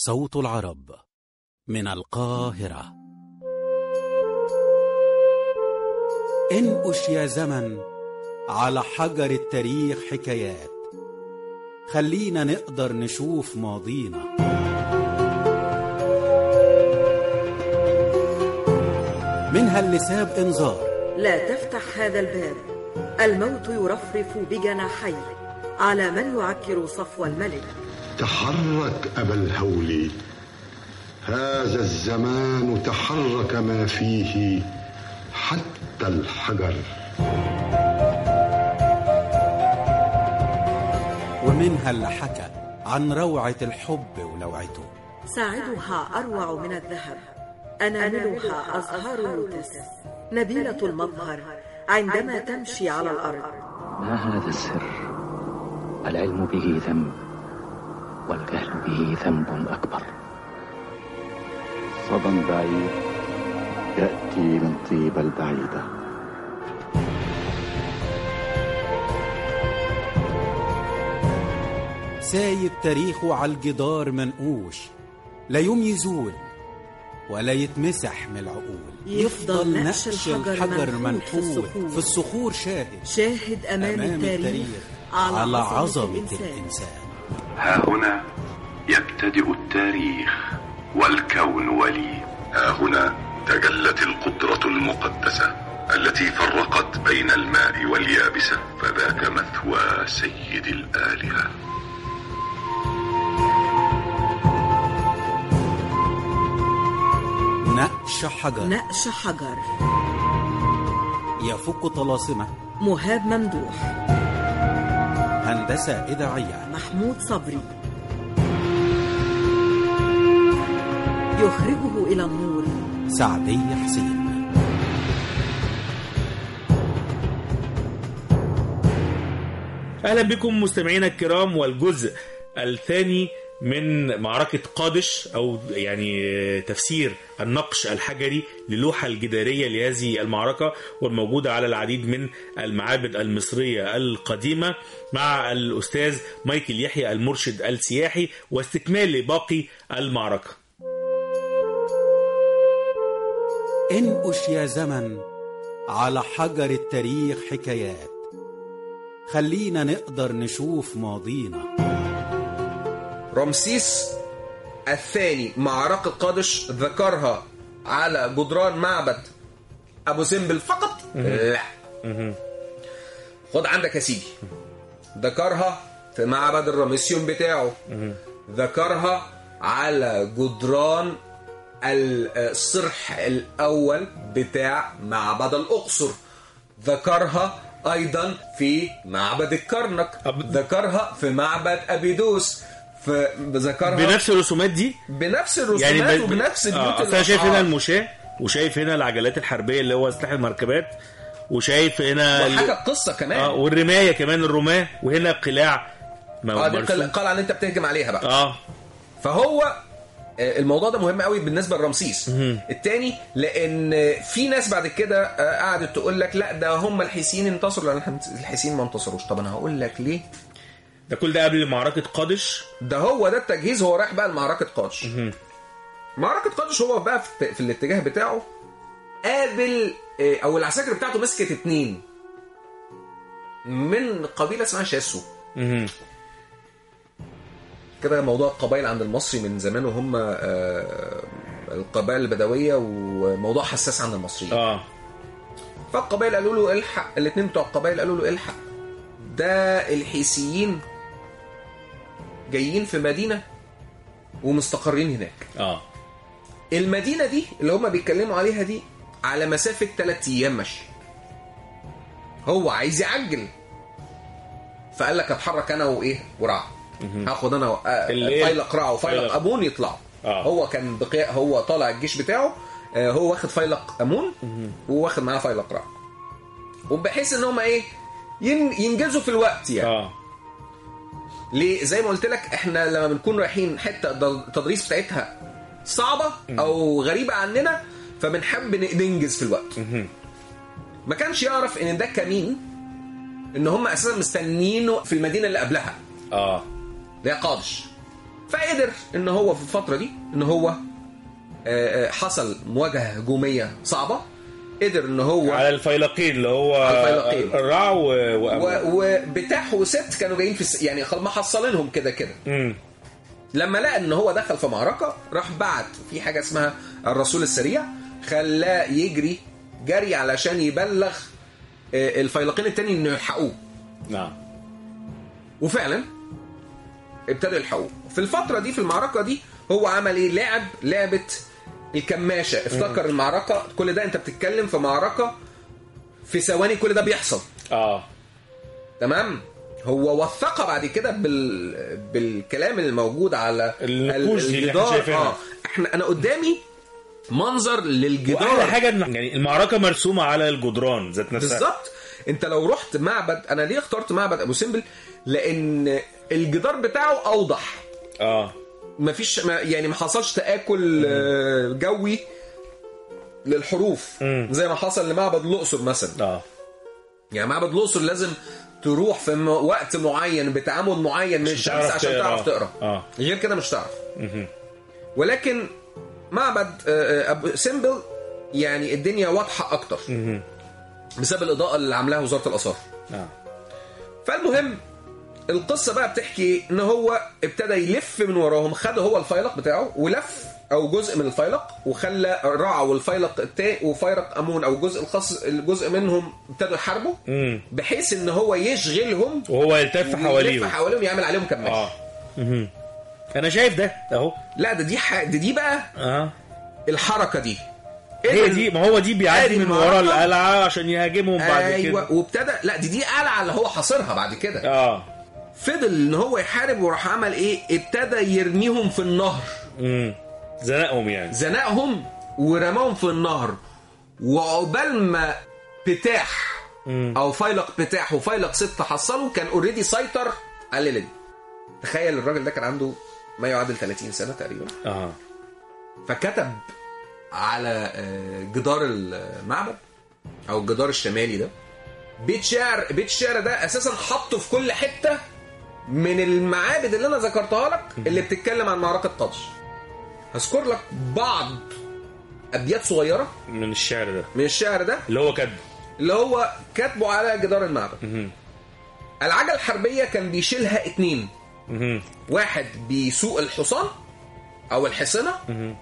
صوت العرب من القاهرة انقش يا زمن على حجر التاريخ حكايات خلينا نقدر نشوف ماضينا منها اللي ساب انذار لا تفتح هذا الباب الموت يرفرف بجناحيه على من يعكر صفو الملك تحرك أبا الهول هذا الزمان تحرك ما فيه حتى الحجر ومنها اللي حكى عن روعة الحب ولوعته ساعدها أروع من الذهب أناملها أزهار اللوتس نبيلة المظهر عندما تمشي على الأرض ما هذا السر العلم به ذنب والجهل به ذنب أكبر صدى بعيد يأتي من طيب البعيدة سايب تاريخه على الجدار منقوش لا يوم يزول ولا يتمسح من العقول يفضل نقش الحجر منحوت في منحوت الصخور. في الصخور شاهد شاهد أمام, أمام التاريخ, التاريخ على, على عظمة, عظمة الإنسان. الإنسان ها هنا يبتدئ التاريخ والكون ولي ها هنا تجلت القدرة المقدسة التي فرقت بين الماء واليابسة فذاك مثوى سيد الآلهة نقش حجر نقش حجر يفك طلاسمه مهاب ممدوح هندسة إذاعية محمود صبري يخرجه إلى النور سعدية حسين اهلا بكم مستمعينا الكرام والجزء الثاني من معركة قادش أو يعني تفسير النقش الحجري للوحة الجدارية لهذه المعركة والموجودة على العديد من المعابد المصرية القديمة مع الأستاذ مايكل يحيى المرشد السياحي واستكمال لباقي المعركة انقش يا زمن على حجر التاريخ حكايات خلينا نقدر نشوف ماضينا رمسيس الثاني معركة قادش ذكرها على جدران معبد أبو سمبل فقط لا خد عندك يا سيدي ذكرها في معبد الرمسيون بتاعه ذكرها على جدران الصرح الأول بتاع معبد الأقصر ذكرها أيضا في معبد الكرنك ذكرها في معبد أبيدوس في ذكرها بنفس الرسومات دي بنفس الرسومات ب- وبنفس البيوت آه، أصل انا شايف هنا الأشعار. المشاة وشايف هنا العجلات الحربية اللي هو سلاح المركبات وشايف هنا ال- وحاجة قصة كمان اه والرماية كمان الرماة وهنا قلاع اه دي مرسوم. قل- قلعة اللي انت بتهجم عليها بقى اه فهو آه، الموضوع ده مهم قوي بالنسبه لرمسيس التاني لان في ناس بعد كده آه، قعدت تقول لك لا ده هم الحيسيين انتصروا لان الحيسيين ما انتصروش طب انا هقول لك ليه ده كل ده قبل معركة قادش ده هو ده التجهيز هو رايح بقى لمعركه قادش معركه قادش هو بقى في, في الاتجاه بتاعه قابل آه، او العساكر بتاعته مسكت اتنين من قبيله اسمها شاسو مهم. كده موضوع القبائل عند المصري من زمان وهم آه، القبائل البدويه وموضوع حساس عند المصريين اه فالقبائل قالوا له الحق الاثنين بتوع القبائل قالوا له الحق ده الحيسيين جايين في مدينه ومستقرين هناك اه المدينه دي اللي هم بيتكلموا عليها دي على مسافه 3 ايام مشي هو عايز يعجل فقال لك اتحرك انا وايه ورع هاخد انا و- آه، اللي- فيلق رع وفيلق فيلق. امون يطلعوا آه. هو كان بقياء هو طالع الجيش بتاعه آه، هو واخد فيلق امون وواخد معاه فيلق رع وبحيث ان هم ايه ين- ينجزوا في الوقت يعني اه ليه زي ما قلت لك احنا لما بنكون رايحين حته د- التدريس بتاعتها صعبه او غريبه عننا فبنحب ن- ننجز في الوقت ما كانش يعرف ان ده كمين ان هم اساسا مستنيينه في المدينه اللي قبلها اه اللي هي قادش فقدر ان هو في الفتره دي ان هو آه، آه، حصل مواجهه هجوميه صعبه قدر ان هو على الفيلقين اللي هو على الفيلقين. الرع و... و- وأمون. وبتاح وست كانوا جايين في الس... يعني خل- محصلينهم كده كده مم. لما لقى ان هو دخل في معركه راح بعت في حاجه اسمها الرسول السريع خلاه يجري جري علشان يبلغ آه، الفيلقين التاني انه يلحقوه نعم وفعلا ابتدوا يلحقوه في الفتره دي في المعركه دي هو عمل ايه لعب لعبه الكماشه افتكر المعركه كل ده انت بتتكلم في معركه في ثواني كل ده بيحصل اه تمام هو وثقها بعد كده بال... بالكلام الموجود على النقوش دي اللي احنا الجدار شايفينها. اه احنا انا قدامي منظر للجدار واحلى حاجه إن يعني المعركه مرسومه على الجدران ذات نفسها بالظبط انت لو رحت معبد انا ليه اخترت معبد ابو سمبل لان الجدار بتاعه اوضح اه مفيش ما يعني ما حصلش تاكل آه، جوي للحروف مم. زي ما حصل لمعبد الاقصر مثلا اه يعني معبد الاقصر لازم تروح في م- وقت معين بتعامل معين من الشمس تعرف عشان تقرا. تعرف تقرا اه غير كده مش تعرف مهم. ولكن معبد آه، آه، ابو سمبل يعني الدنيا واضحه اكتر مهم. بسبب الاضاءه اللي عاملاها وزاره الاثار اه فالمهم القصه بقى بتحكي ان هو ابتدى يلف من وراهم خد هو الفيلق بتاعه ولف او جزء من الفيلق وخلى رع والفيلق التاني وفيرق امون او الجزء الخاص الجزء منهم ابتدوا يحاربوا مم. بحيث ان هو يشغلهم وهو يلتف حواليهم يلف حواليهم يعمل عليهم كماشة اه مهم. انا شايف ده اهو لا ده دي ح... دي, دي بقى اه الحركه دي هي دي ما هو دي بيعدي آدي من ورا المعركة. القلعه عشان يهاجمهم بعد ايوه كده وابتدى لا دي دي قلعه اللي هو حاصرها بعد كده اه فضل ان هو يحارب وراح عمل ايه ابتدى يرميهم في النهر امم زنقهم يعني زنقهم ورماهم في النهر وعقبال ما بتاح مم. او فيلق بتاح وفيلق ست حصلوا كان اوريدي سيطر على الليله دي تخيل الراجل ده كان عنده ما يعادل 30 سنه تقريبا اه فكتب على آه، جدار المعبد او الجدار الشمالي ده بيت شعر بيت الشعر ده اساسا حطه في كل حته من المعابد اللي انا ذكرتها لك اللي بتتكلم عن معركه قادش هذكر لك بعض ابيات صغيره من الشعر ده من الشعر ده اللي هو كاتبه اللي هو كاتبه على جدار المعبد مهم. العجله الحربيه كان بيشيلها اتنين مهم. واحد بيسوق الحصان او الحصنه مهم.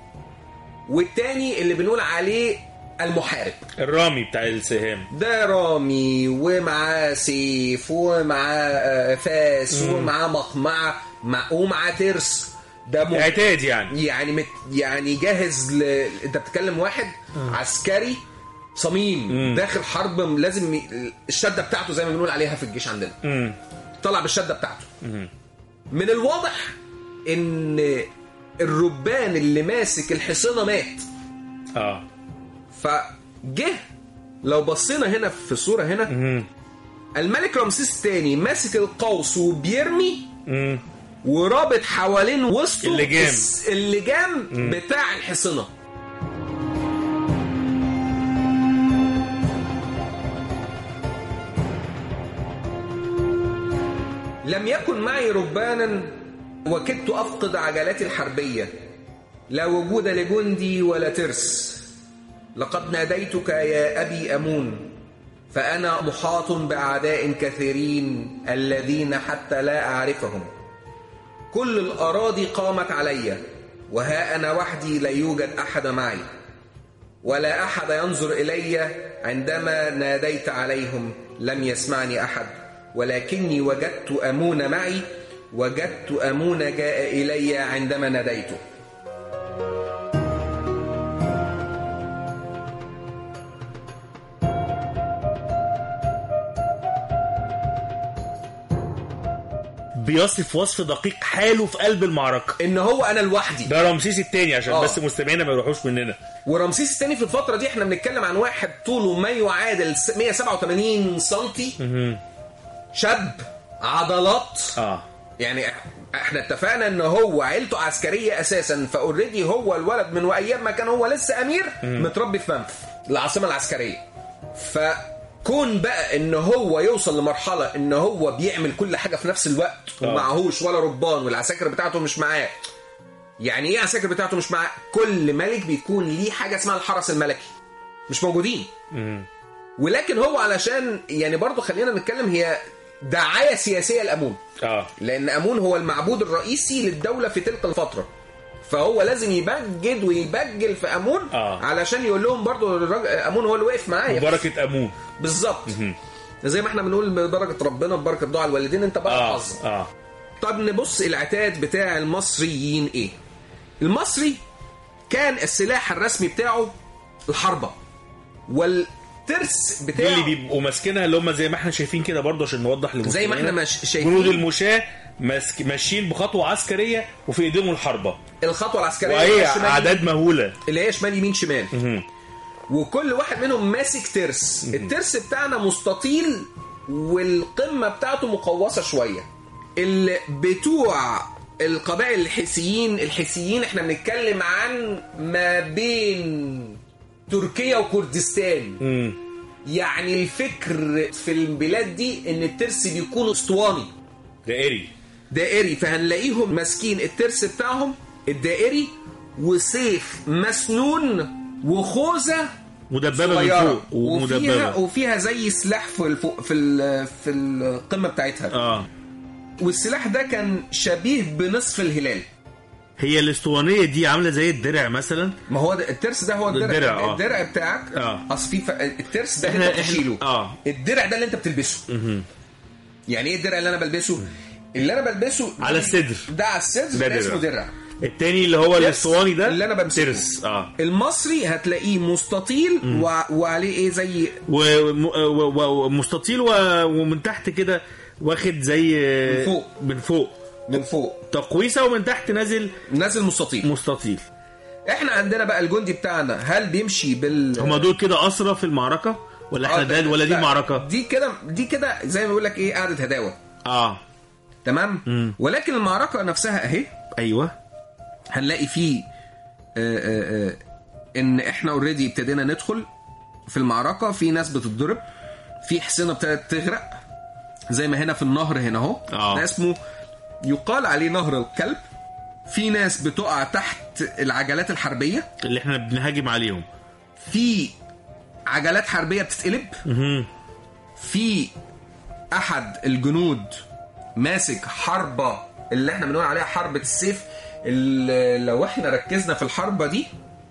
والتاني اللي بنقول عليه المحارب الرامي بتاع السهام ده رامي ومعاه سيف ومعاه آه، فاس ومعاه مقمعة مع ومعاه ترس ده م... اعتاد يعني يعني مت... يعني جاهز ل... انت بتتكلم واحد عسكري صميم مم. داخل حرب لازم ي- الشده بتاعته زي ما بنقول عليها في الجيش عندنا امم طلع بالشده بتاعته مهم. من الواضح ان الربان اللي ماسك الحصانه مات اه فجه لو بصينا هنا في الصوره هنا مهم. الملك رمسيس الثاني ماسك القوس وبيرمي مم. ورابط حوالين وسطه اللجام. الس- اللجام بتاع الحصنه لم يكن معي ربانا وكدت افقد عجلاتي الحربيه لا وجود لجندي ولا ترس لقد ناديتك يا ابي امون فانا محاط باعداء كثيرين الذين حتى لا اعرفهم كل الاراضي قامت علي وها انا وحدي لا يوجد احد معي ولا احد ينظر الي عندما ناديت عليهم لم يسمعني احد ولكني وجدت امون معي وجدت امون جاء الي عندما ناديته بيصف وصف دقيق حاله في قلب المعركه ان هو انا لوحدي ده رمسيس الثاني عشان آه. بس مستمعينا ما يروحوش مننا ورمسيس الثاني في الفتره دي احنا بنتكلم عن واحد طوله ما يعادل 187 سنتي شاب عضلات اه يعني احنا اتفقنا ان هو عيلته عسكريه اساسا فاوريدي هو الولد من ايام ما كان هو لسه امير متربي في منف العاصمه العسكريه فكل كون بقى ان هو يوصل لمرحله ان هو بيعمل كل حاجه في نفس الوقت آه. ومعهوش ولا ربان والعساكر بتاعته مش معاه يعني ايه العساكر بتاعته مش معاه كل ملك بيكون ليه حاجه اسمها الحرس الملكي مش موجودين مم. ولكن هو علشان يعني برضه خلينا نتكلم هي دعايه سياسيه لامون اه لان امون هو المعبود الرئيسي للدوله في تلك الفتره فهو لازم يبجد ويبجل في امون آه. علشان يقول لهم برضه الراجل امون هو اللي واقف معايا بركه امون بالظبط زي ما احنا بنقول ببركه ربنا ببركه دعاء الوالدين انت بقى اه حظ اه طب نبص العتاد بتاع المصريين ايه المصري كان السلاح الرسمي بتاعه الحربة والترس دي بتاعه اللي بيبقوا ماسكينها اللي هم زي ما احنا شايفين كده برضه عشان نوضح للمستمعين زي ما احنا مش شايفين. جنود المشاة ماسك ماشيين بخطوه عسكريه وفي ايديهم الحربه الخطوة العسكرية وهي اللي هي شمال اعداد مهوله اللي هي شمال يمين شمال مهم. وكل واحد منهم ماسك ترس الترس بتاعنا مستطيل والقمة بتاعته مقوسة شوية اللي بتوع القبائل الحيثيين الحيثيين احنا بنتكلم عن ما بين تركيا وكردستان مم. يعني الفكر في البلاد دي ان الترس بيكون اسطواني دائري دائري فهنلاقيهم ماسكين الترس بتاعهم الدائري وسيف مسنون وخوذه مدببه من صغيره فوق وفيها ومدببه وفيها زي سلاح في الفوق في ال- في القمه بتاعتها اه والسلاح ده كان شبيه بنصف الهلال هي الاسطوانيه دي عامله زي الدرع مثلا ما هو ده الترس ده هو الدرع الدرع، آه. الدرع بتاعك آه. اصل في ف- الترس ده إحنا- اللي انت إحنا- بتشيله آه. الدرع ده اللي انت بتلبسه يعني ايه الدرع اللي انا بلبسه اللي انا بلبسه على الصدر. ده على الصدر ده ده درع. اسمه درع التاني اللي هو الاسطواني ده اللي انا بمسكه ترس اه المصري هتلاقيه مستطيل و... وعليه ايه زي وم- و- و- ومستطيل و- ومن تحت كده واخد زي من فوق. من فوق من فوق تقويسه ومن تحت نازل نازل مستطيل مستطيل احنا عندنا بقى الجندي بتاعنا هل بيمشي بال هما دول كده اسرى في المعركه ولا احنا آه، ده ولا دي لا، معركه دي كده دي كده زي ما بيقول لك ايه قعده هداوه اه تمام مم. ولكن المعركه نفسها اهي ايوه هنلاقي فيه آه، آه، آه، ان احنا اوريدي ابتدينا ندخل في المعركه في ناس بتتضرب في حصينه ابتدت تغرق زي ما هنا في النهر هنا اهو آه. ده اسمه يقال عليه نهر الكلب في ناس بتقع تحت العجلات الحربيه اللي احنا بنهاجم عليهم في عجلات حربيه بتتقلب مهم. في احد الجنود ماسك حربه اللي احنا بنقول عليها حربه السيف اللي لو احنا ركزنا في الحربه دي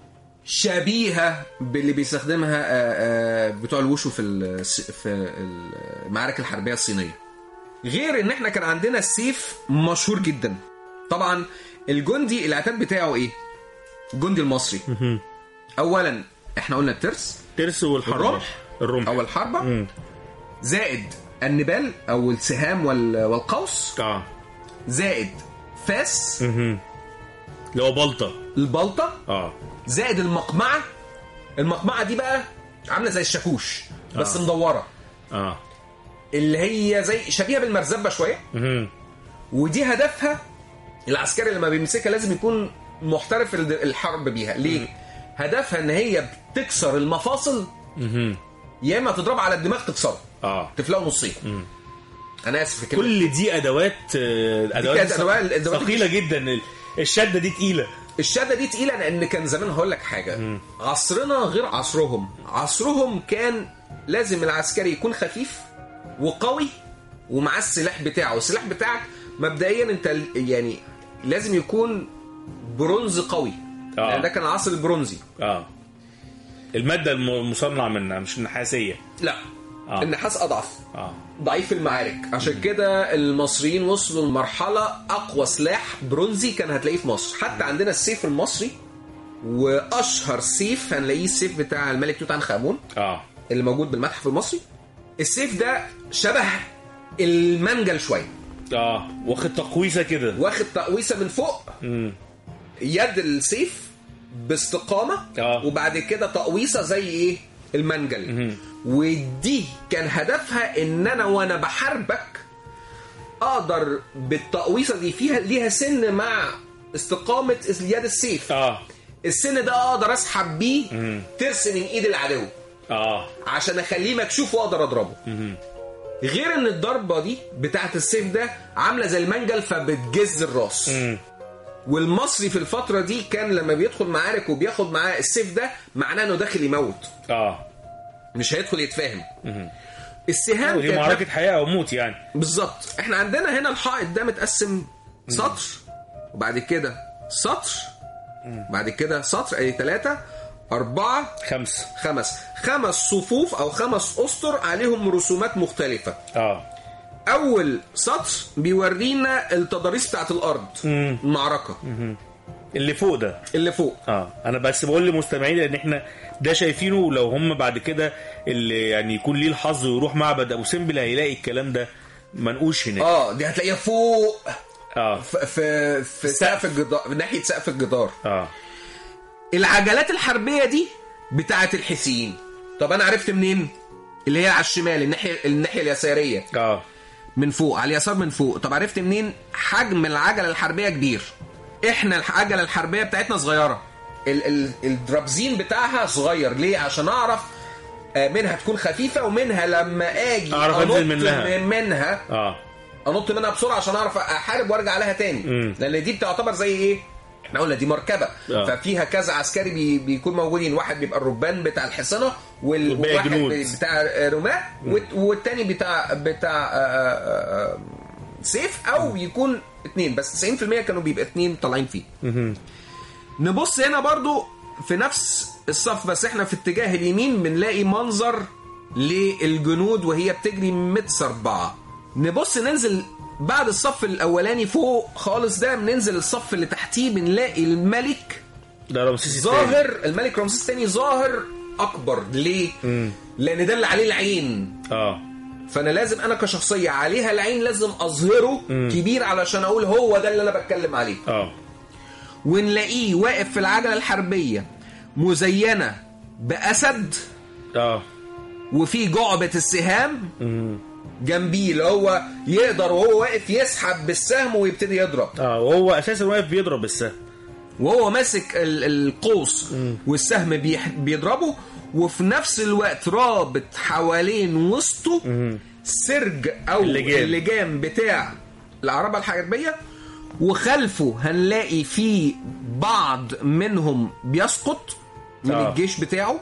شبيهه باللي بيستخدمها آه، آه، بتوع الوشو في الس- في المعارك الحربيه الصينيه غير ان احنا كان عندنا السيف مشهور جدا طبعا الجندي العتاد بتاعه ايه الجندي المصري اولا احنا قلنا الترس ترس والحرب الرمح الرمح او الحربه مم. زائد النبال او السهام وال- والقوس اه زائد فاس مهم. اللي هو بلطه البلطه اه زائد المقمعه المقمعه دي بقى عامله زي الشاكوش بس آه. مدوره اه اللي هي زي شبيهه بالمرزبه شويه مهم. ودي هدفها العسكري لما بيمسكها لازم يكون محترف الد- الحرب بيها ليه هدفها ان هي بتكسر المفاصل مهم. يا اما تضرب على الدماغ تكسره اه تفلقه نصين انا اسف في كلمة. كل دي ادوات آه، ادوات كانت أدوات- الأدوات ثقيله جدا الشده دي تقيله الشده دي تقيله لان كان زمان هقول لك حاجه عصرنا غير عصرهم عصرهم كان لازم العسكري يكون خفيف وقوي ومعاه السلاح بتاعه السلاح بتاعك مبدئيا انت ال- يعني لازم يكون برونز قوي آه. لان ده كان العصر البرونزي اه الماده الم- المصنعه منها مش النحاسيه لا آه. النحاس اضعف اه ضعيف في المعارك عشان كده المصريين وصلوا لمرحلة أقوى سلاح برونزي كان هتلاقيه في مصر حتى عندنا السيف المصري وأشهر سيف هنلاقيه السيف بتاع الملك توت عنخ آمون اه اللي موجود بالمتحف المصري السيف ده شبه المنجل شوية اه واخد تقويسه كده واخد تقويسة من فوق مم. يد السيف باستقامة آه. وبعد كده تقويصة زي ايه المنجل ودي كان هدفها ان انا وانا بحاربك اقدر بالتقويصة دي فيها ليها سن مع استقامة يد السيف اه السن ده اقدر اسحب بيه ترس من ايد العدو اه عشان اخليه مكشوف واقدر اضربه غير ان الضربه دي بتاعت السيف ده عامله زي المنجل فبتجز الراس والمصري في الفتره دي كان لما بيدخل معارك وبياخد معاه السيف ده معناه انه داخل يموت اه مش هيدخل يتفاهم السهام ودي كانت معركه حياه او موت يعني بالظبط احنا عندنا هنا الحائط ده متقسم سطر وبعد كده سطر بعد كده سطر ادي ثلاثة أربعة خمسه خمس خمس صفوف أو خمس أسطر عليهم رسومات مختلفة اه أول سطر بيورينا التضاريس بتاعت الأرض المعركة اللي فوق ده اللي فوق اه انا بس بقول لمستمعينا ان احنا ده شايفينه لو هم بعد كده اللي يعني يكون ليه الحظ ويروح معبد ابو سمبل هيلاقي الكلام ده منقوش هناك اه دي هتلاقيها فوق اه في في, في سقف الجدار ناحية سقف الجدار اه العجلات الحربيه دي بتاعه الحيثيين طب انا عرفت منين اللي هي على الشمال الناحيه الناحيه اليساريه اه من فوق على اليسار من فوق طب عرفت منين حجم العجله الحربيه كبير احنا العجله الحربيه بتاعتنا صغيره ال ال الدرابزين بتاعها صغير ليه عشان اعرف آه، منها تكون خفيفه ومنها لما اجي أعرف أنزل منها. من- منها اه انط منها بسرعه عشان اعرف احارب وارجع لها تاني مم. لان دي بتعتبر زي ايه احنا قلنا دي مركبه آه. ففيها كذا عسكري بي بيكون موجودين واحد بيبقى الربان بتاع الحصنه وال- والباقي وواحد جنود. بي- بتاع رماة والت- والتاني بتاع بتاع آه، آه، آه، سيف او يكون اتنين بس 90% كانوا بيبقى اتنين طالعين فيه نبص هنا برضو في نفس الصف بس احنا في اتجاه اليمين بنلاقي منظر للجنود وهي بتجري متر أربعة نبص ننزل بعد الصف الأولاني فوق خالص ده بننزل الصف اللي تحتيه بنلاقي الملك ده رمسيس الثاني. ظاهر الملك رمسيس الثاني ظاهر أكبر ليه؟ لأن ده اللي عليه العين اه فانا لازم انا كشخصيه عليها العين لازم اظهره كبير علشان اقول هو ده اللي انا بتكلم عليه اه ونلاقيه واقف في العجله الحربيه مزينه باسد اه وفي جعبه السهام جنبيه اللي هو يقدر وهو واقف يسحب بالسهم ويبتدي يضرب اه وهو اساسا واقف بيضرب بالسهم وهو ماسك ال- القوس والسهم بيح- بيضربه وفي نفس الوقت رابط حوالين وسطه سرج او اللجام. اللجام بتاع العربه الحربيه وخلفه هنلاقي في بعض منهم بيسقط من آه. الجيش بتاعه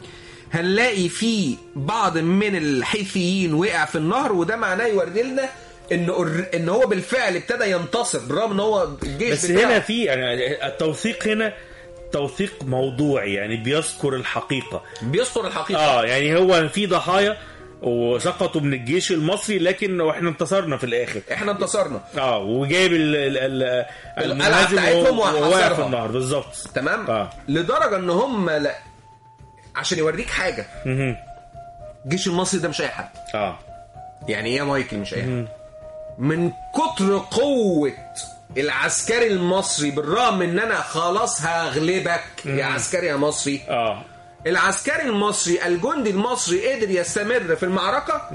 هنلاقي في بعض من الحيثيين وقع في النهر وده معناه يوري لنا ان أور- ان هو بالفعل ابتدى ينتصر بالرغم ان هو الجيش بس بتاعه هنا في يعني التوثيق هنا توثيق موضوعي يعني بيذكر الحقيقه بيذكر الحقيقه اه يعني هو في ضحايا وسقطوا من الجيش المصري لكن احنا انتصرنا في الاخر احنا انتصرنا اه وجايب ال ال ال القلعة بتاعتهم وهو- وهو واقع وحاصرها. في النهر بالظبط تمام آه. لدرجه ان هم لا عشان يوريك حاجه مهم. الجيش المصري ده مش اي حد اه يعني ايه يا مايكل مش اي حد من كتر قوه العسكري المصري بالرغم ان انا خلاص هغلبك يا عسكري يا مصري اه العسكري المصري الجندي المصري قدر يستمر في المعركة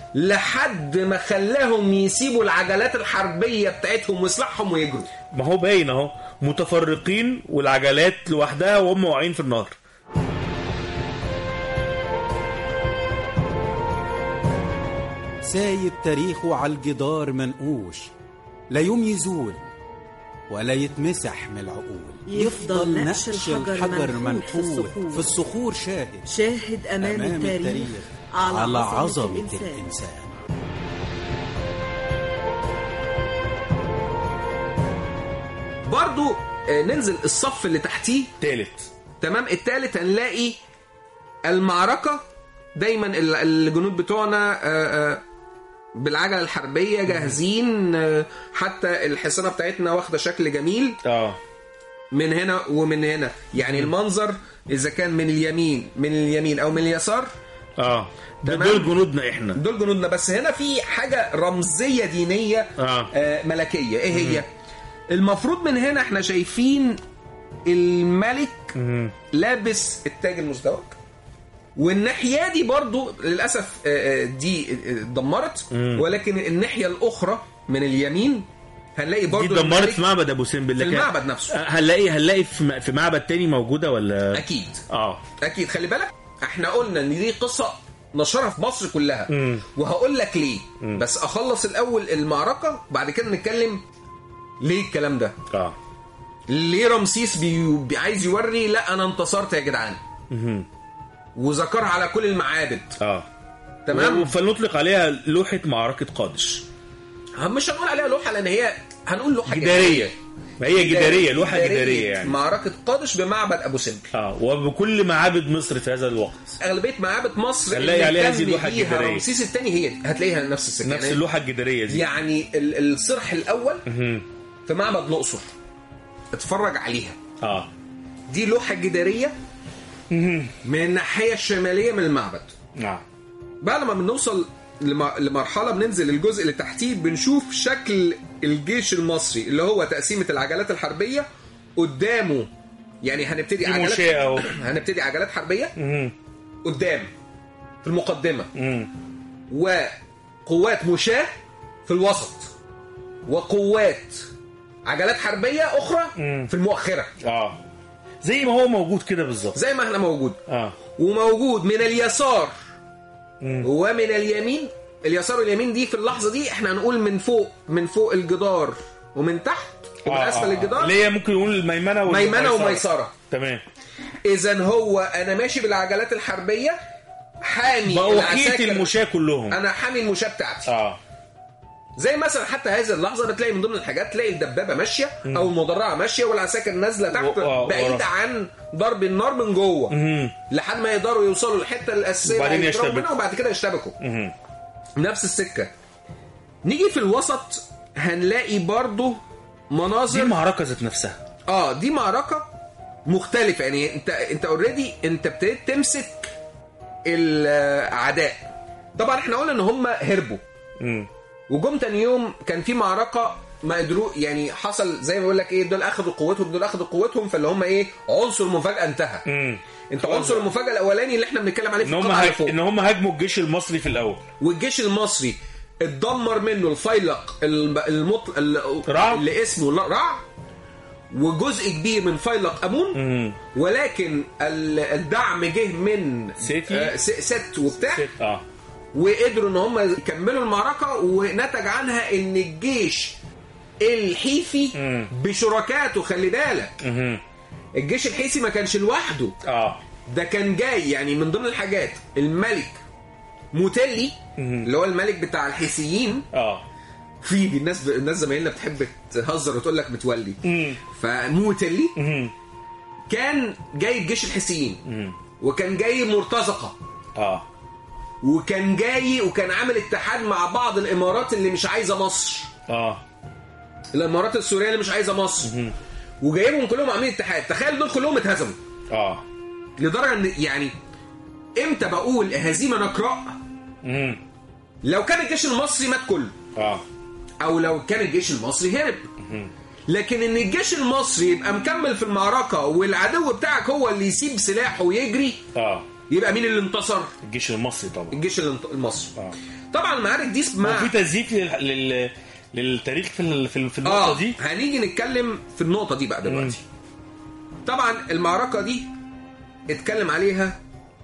لحد ما خلاهم يسيبوا العجلات الحربية بتاعتهم وسلاحهم ويجروا ما هو باين اهو متفرقين والعجلات لوحدها وهم واقعين في النهر سايب تاريخه على الجدار منقوش لا يوم يزول ولا يتمسح من العقول يفضل نقش الحجر منحوت في منحوت الصخور. في الصخور شاهد شاهد أمام, أمام التاريخ, التاريخ على, على عظمة, عظمة الإنسان. الإنسان برضو آه، ننزل الصف اللي تحتيه تالت تمام التالت هنلاقي المعركة دايما ال- الجنود بتوعنا آه، آه، بالعجلة الحربية جاهزين آه، حتى الحصانة بتاعتنا واخدة شكل جميل اه من هنا ومن هنا يعني المنظر إذا كان من اليمين من اليمين أو من اليسار اه ده تمام. دول جنودنا احنا دول جنودنا بس هنا في حاجة رمزية دينية آه. آه ملكية ايه هي المفروض من هنا احنا شايفين الملك لابس التاج المزدوج والناحية دي برضو للأسف آه، آه، دي آه، اتدمرت ولكن الناحية الأخرى من اليمين هنلاقي دي برضو اتدمرت الملك في معبد ابو سمبل في لكن المعبد نفسه. هنلاقي هنلاقي في م- في معبد تاني موجوده ولا أكيد اه اكيد خلي بالك احنا قلنا ان دي قصه نشرها في مصر كلها وهقول لك ليه بس اخلص الاول المعركه وبعد كده نتكلم ليه الكلام ده اه ليه رمسيس بي... بي- عايز يوري لا انا انتصرت يا جدعان وذكرها على كل المعابد اه تمام فلنطلق عليها لوحه معركه قادش مش هنقول عليها لوحه لان هي هنقول لوحه جداريه ما هي جداريه لوحه جداريه يعني معركه قادش بمعبد ابو سمبل اه وبكل معابد مصر في هذا الوقت اغلبيه معابد مصر هنلاقي اللي عليها اهتم هذه اللوحة بيها الجدارية. رمسيس الثاني هي دي. هتلاقيها نفس السكه نفس يعني- اللوحه الجداريه دي يعني ال- الصرح الاول مهم. في معبد الاقصر اتفرج عليها اه دي لوحه جداريه من الناحيه الشماليه من المعبد نعم بعد ما بنوصل لم- لمرحله بننزل الجزء اللي تحتيه بنشوف شكل الجيش المصري اللي هو تقسيمه العجلات الحربيه قدامه يعني هنبتدي دي عجلات مشاة أهو. هنبتدي عجلات حربيه مهم. قدام في المقدمه مم. وقوات مشاة في الوسط وقوات عجلات حربيه اخرى في المؤخره اه زي ما هو موجود كده بالظبط زي ما احنا موجود اه وموجود من اليسار ومن اليمين اليسار واليمين دي في اللحظه دي احنا هنقول من فوق من فوق الجدار ومن تحت ومن آه، اسفل آه. الجدار اللي هي ممكن نقول الميمنه والميسره ميمنه وميسره تمام اذا هو انا ماشي بالعجلات الحربيه حامي بأوحية العساكر المشاة كلهم انا حامي المشاة بتاعتي اه زي مثلا حتى هذه اللحظه بتلاقي من ضمن الحاجات تلاقي الدبابه ماشيه او المدرعه ماشيه والعساكر نازله تحت و- آه، بعيده ورا. عن ضرب النار من جوه مهم. لحد ما يقدروا يوصلوا للحته الاساسيه وبعدين اللي هيضربوا يشتبكوا. منها وبعد كده يشتبكوا مهم. نفس السكه نيجي في الوسط هنلاقي برضو دي مناظر المعركه ذات نفسها اه دي معركه مختلفه يعني انت انت اوريدي انت ابتديت تمسك الاعداء طبعا احنا قلنا ان هم هربوا مم. وجم تاني يوم كان في معركه ما قدروا يعني حصل زي ما بيقول لك ايه دول اخذوا قوتهم دول اخذوا قوتهم فاللي هم ايه عنصر المفاجاه انتهى مم. انت عنصر المفاجاه الاولاني اللي احنا بنتكلم عليه في ان هم القطعه اللي هاج... فوق ان هم هاجموا الجيش المصري في الاول والجيش المصري اتدمر منه الفيلق الم- المط... ال- رع. اللي اسمه لا- رع وجزء كبير من فيلق امون مم. ولكن ال- الدعم جه من سيتي. آه، س- ست وبتاع ست اه وقدروا ان هم يكملوا المعركه ونتج عنها ان الجيش الحيثي مم. بشركاته خلي بالك مهم. الجيش الحيثي ما كانش لوحده اه ده كان جاي يعني من ضمن الحاجات الملك موتيلي اللي هو الملك بتاع الحيثيين اه في الناس الناس زمايلنا بتحب تهزر وتقول لك متولي مم. فموتيلي مهم. كان جاي الجيش الحيثيين مم. وكان جاي مرتزقه اه وكان جاي وكان عامل اتحاد مع بعض الامارات اللي مش عايزه مصر اه الامارات السوريه اللي مش عايزه مصر وجايبهم كلهم عاملين اتحاد تخيل دول كلهم اتهزموا اه لدرجه ان يعني امتى بقول هزيمه نقراء مم. لو كان الجيش المصري مات كله اه او لو كان الجيش المصري هرب لكن ان الجيش المصري يبقى مكمل في المعركه والعدو بتاعك هو اللي يسيب سلاحه ويجري اه يبقى مين اللي انتصر الجيش المصري طبعا الجيش الانت- المصري اه طبعا المعارك دي هو اسمها في تزييف لل... لل... للتاريخ في ال- في ال- في النقطه اه دي هنيجي نتكلم في النقطه دي بقى دلوقتي طبعا المعركه دي اتكلم عليها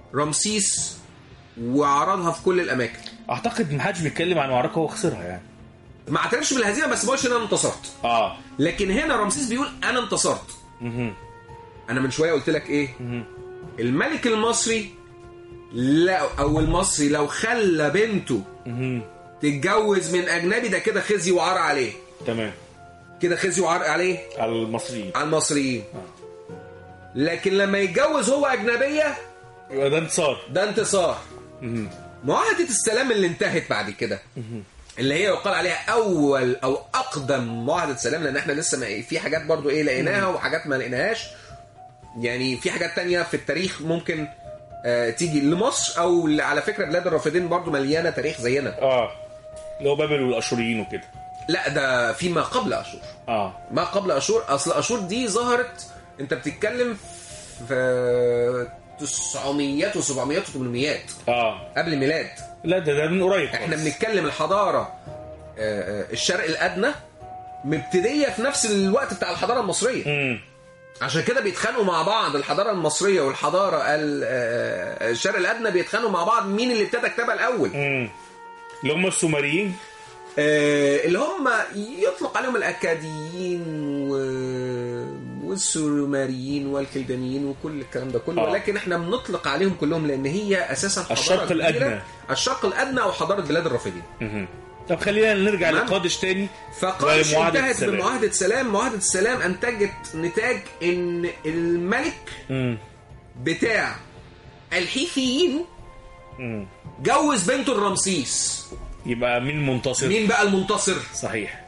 رمسيس وعرضها في كل الاماكن اعتقد ما حدش بيتكلم عن معركه هو خسرها يعني ما اعترفش بالهزيمه بس ما قالش ان انا انتصرت اه لكن هنا رمسيس بيقول انا انتصرت مهم. انا من شويه قلت لك ايه الملك المصري لا او المصري لو خلى بنته مهم. تتجوز من اجنبي ده كده خزي وعار عليه تمام كده خزي وعار عليه على المصريين على المصريين لكن لما يتجوز هو اجنبيه يبقى ده انتصار ده انتصار معاهده السلام اللي انتهت بعد كده اللي هي يقال عليها اول او اقدم معاهده سلام لان احنا لسه ما في حاجات برضو ايه لقيناها وحاجات ما لقيناهاش يعني في حاجات تانية في التاريخ ممكن آه تيجي لمصر او ل- على فكره بلاد الرافدين برضو مليانه تاريخ زينا اه اللي هو بابل والاشوريين وكده لا ده في ما قبل اشور اه ما قبل اشور اصل اشور دي ظهرت انت بتتكلم في 900 و700 و800 اه قبل الميلاد لا ده ده من قريب احنا خالص. بنتكلم الحضاره آه، آه، الشرق الادنى مبتديه في نفس الوقت بتاع الحضاره المصريه مم. عشان كده بيتخانقوا مع بعض الحضاره المصريه والحضاره ال- آه، الشرق الادنى بيتخانقوا مع بعض مين اللي ابتدى كتابها الاول مم. اللي هم السومريين آه، اللي هم يطلق عليهم الاكاديين و... والسومريين والكلدانيين وكل الكلام ده كله آه. ولكن احنا بنطلق عليهم كلهم لان هي اساسا حضاره الشرق كبيرة. الأدنى. الشرق الادنى او حضاره بلاد الرافدين مهم. طب خلينا نرجع تمام. لقادش تاني فقادش ومعاهدة انتهت السلام. بمعاهده سلام معاهده السلام انتجت نتاج ان الملك مم. بتاع الحيثيين مم. جوز بنته الرمسيس يبقى مين منتصر مين بقى المنتصر صحيح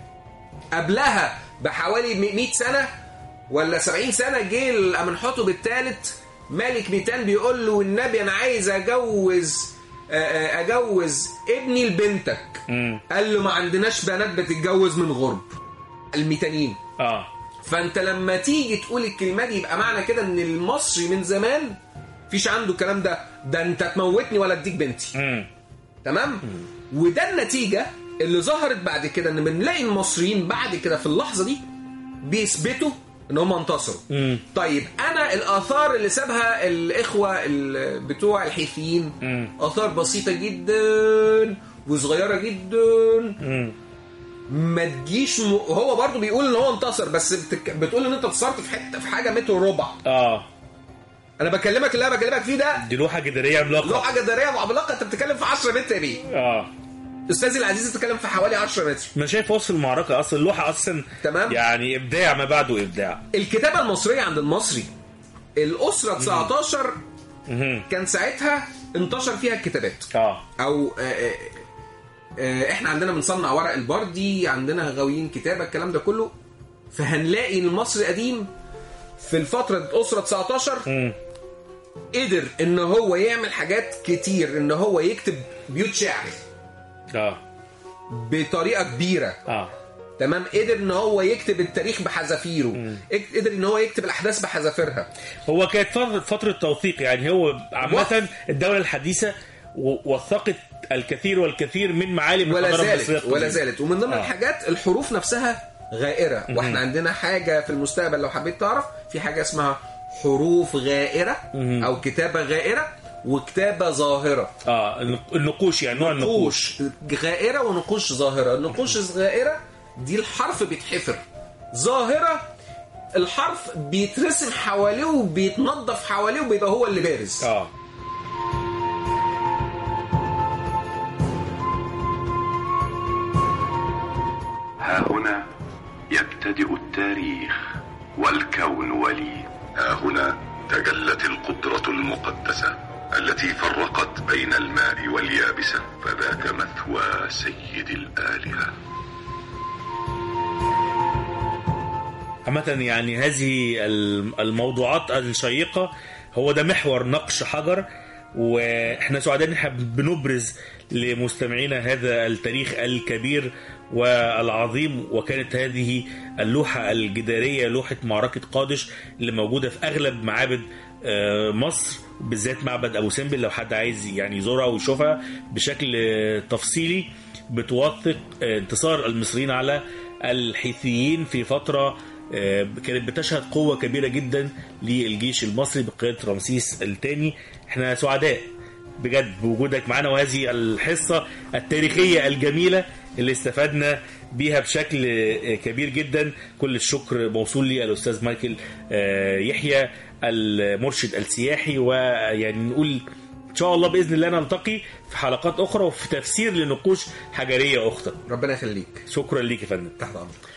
قبلها بحوالي 100 سنه ولا 70 سنه جه الامنحتب الثالث ملك ميتان بيقول له النبي انا عايز اجوز آه، آه، اجوز ابني لبنتك مم. قال له ما عندناش بنات بتتجوز من غرب الميتانيين اه فانت لما تيجي تقول الكلمه دي يبقى معنى كده ان المصري من زمان فيش عنده الكلام ده ده انت تموتني ولا اديك بنتي مم. تمام وده النتيجه اللي ظهرت بعد كده ان بنلاقي المصريين بعد كده في اللحظه دي بيثبتوا ان هم انتصروا مم. طيب انا الاثار اللي سابها الاخوه ال- بتوع الحيثيين مم. اثار بسيطه جدا وصغيره جدا مم. ما تجيش م... هو برضو بيقول ان هو انتصر بس بتك... بتقول ان انت انتصرت في حته في حاجه متر وربع اه انا بكلمك اللي انا بكلمك فيه ده دي لوحه جداريه عملاقه لوحه جداريه وعملاقه انت بتتكلم في 10 متر يا بيه اه استاذي العزيز بتتكلم في حوالي 10 متر انا شايف وصف المعركه اصلا اللوحه اصلا تمام. يعني ابداع ما بعده ابداع الكتابه المصريه عند المصري الاسره 19 مهم. كان ساعتها انتشر فيها الكتابات اه او آه، آه، آه، احنا عندنا بنصنع ورق البردي عندنا غاويين كتابه الكلام ده كله فهنلاقي ان المصري القديم في الفتره اسره 19 مم. قدر ان هو يعمل حاجات كتير ان هو يكتب بيوت شعر اه بطريقه كبيره اه تمام قدر ان هو يكتب التاريخ بحذافيره قدر ان هو يكتب الاحداث بحذافيرها هو كانت فترة, فترة توثيق يعني هو عامة الدولة الحديثة و- وثقت الكثير والكثير من معالم ولا الحضارة المصرية زالت القديمة. ولا زالت ومن ضمن آه. الحاجات الحروف نفسها غائره واحنا عندنا حاجه في المستقبل لو حبيت تعرف في حاجه اسمها حروف غائره او كتابه غائره وكتابه ظاهره اه النق- النقوش يعني نوع النقوش نقوش غائره ونقوش ظاهره النقوش الغائره دي الحرف بيتحفر ظاهره الحرف بيترسم حواليه وبيتنظف حواليه وبيبقى هو اللي بارز اه ها هنا يبتدئ التاريخ والكون ولي ها هنا تجلت القدرة المقدسة التي فرقت بين الماء واليابسة فذاك مثوى سيد الآلهة عامة يعني هذه الم- الموضوعات الشيقة هو ده محور نقش حجر واحنا سعداء ان احنا بنبرز لمستمعينا هذا التاريخ الكبير والعظيم وكانت هذه اللوحة الجدارية لوحة معركة قادش اللي موجودة في اغلب معابد آه، مصر بالذات معبد ابو سمبل لو حد عايز يعني يزورها ويشوفها بشكل آه، تفصيلي بتوثق آه، انتصار المصريين على الحيثيين في فترة آه، كانت بتشهد قوة كبيرة جدا للجيش المصري بقيادة رمسيس الثاني احنا سعداء بجد بوجودك معنا وهذه الحصة التاريخية الجميلة اللي استفدنا بيها بشكل آه، كبير جدا كل الشكر موصول لي الأستاذ مايكل آه، يحيى المرشد السياحي ويعني نقول ان شاء الله باذن الله نلتقي في حلقات اخرى وفي تفسير لنقوش حجريه اخرى ربنا يخليك شكرا ليك يا فندم تحت امرك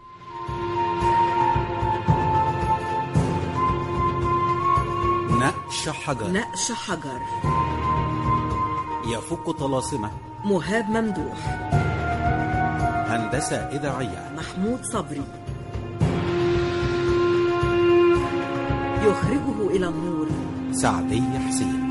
نقش حجر نقش حجر يفك طلاسمه مهاب ممدوح هندسة إذاعية محمود صبري يخرجه إلى النور سعدي حسين